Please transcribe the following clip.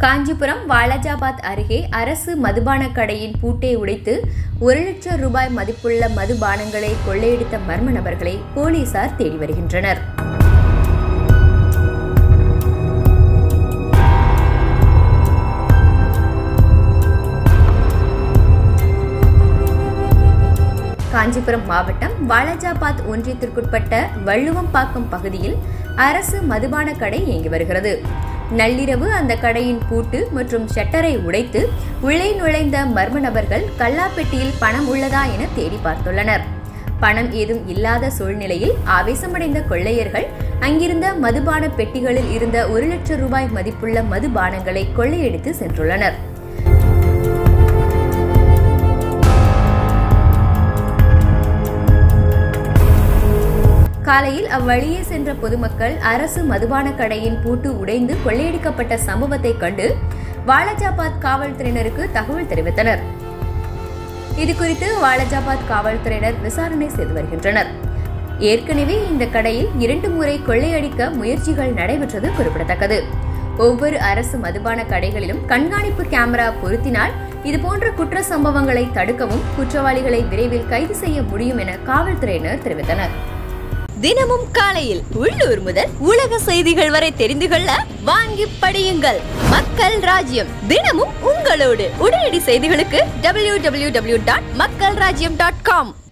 காஞ்சிபுரம் வாலாஜாபாத் அருகே அரசு மதுபான கடையின் பூட்டை உடைத்து ஒரு லட்சம் ரூபாய் மதிப்புள்ள மதுபானங்களை கொள்ளையடித்த மர்ம நபர்களை போலீசார் தேடி வருகின்றனர் காஞ்சிபுரம் மாவட்டம் வாலாஜாபாத் ஒன்றியத்திற்குட்பட்ட வள்ளுவம்பாக்கம் பகுதியில் அரசு மதுபான கடை இயங்கி வருகிறது நள்ளிரவு அந்த கடையின் பூட்டு மற்றும் ஷட்டரை உடைத்து உள்ளே நுழைந்த மர்ம நபர்கள் கல்லாப்பெட்டியில் பணம் உள்ளதா என தேடி பார்த்துள்ளனர் பணம் ஏதும் இல்லாத சூழ்நிலையில் ஆவேசமடைந்த கொள்ளையர்கள் அங்கிருந்த மதுபான பெட்டிகளில் இருந்த ஒரு லட்சம் ரூபாய் மதிப்புள்ள மதுபானங்களை கொள்ளையடித்து சென்றுள்ளனர் காலையில் அவ்வழியே சென்ற பொதுமக்கள் அரசு மதுபான கடையின் பூட்டு உடைந்து கொள்ளையடிக்கப்பட்ட சம்பவத்தை கண்டு வாலாஜாபாத் காவல்துறையினருக்கு தகவல் தெரிவித்தனர் இதுகுறித்து வாலாஜாபாத் காவல்துறையினர் விசாரணை செய்து வருகின்றனர் ஏற்கனவே இந்த கடையில் இரண்டு முறை கொள்ளையடிக்க முயற்சிகள் நடைபெற்றது குறிப்பிடத்தக்கது ஒவ்வொரு அரசு மதுபான கடைகளிலும் கண்காணிப்பு கேமரா பொருத்தினால் இதுபோன்ற குற்ற சம்பவங்களை தடுக்கவும் குற்றவாளிகளை விரைவில் கைது செய்ய முடியும் என காவல்துறையினர் தெரிவித்தனர் தினமும் காலையில் உள்ளூர் முதல் உலக செய்திகள் வரை தெரிந்து கொள்ள வாங்கி படியுங்கள் மக்கள் ராஜ்யம் தினமும் உங்களோடு உடனடி செய்திகளுக்கு டபிள்யூ டபிள்யூ டபிள்யூ டாட் மக்கள் ராஜ்யம் டாட் காம்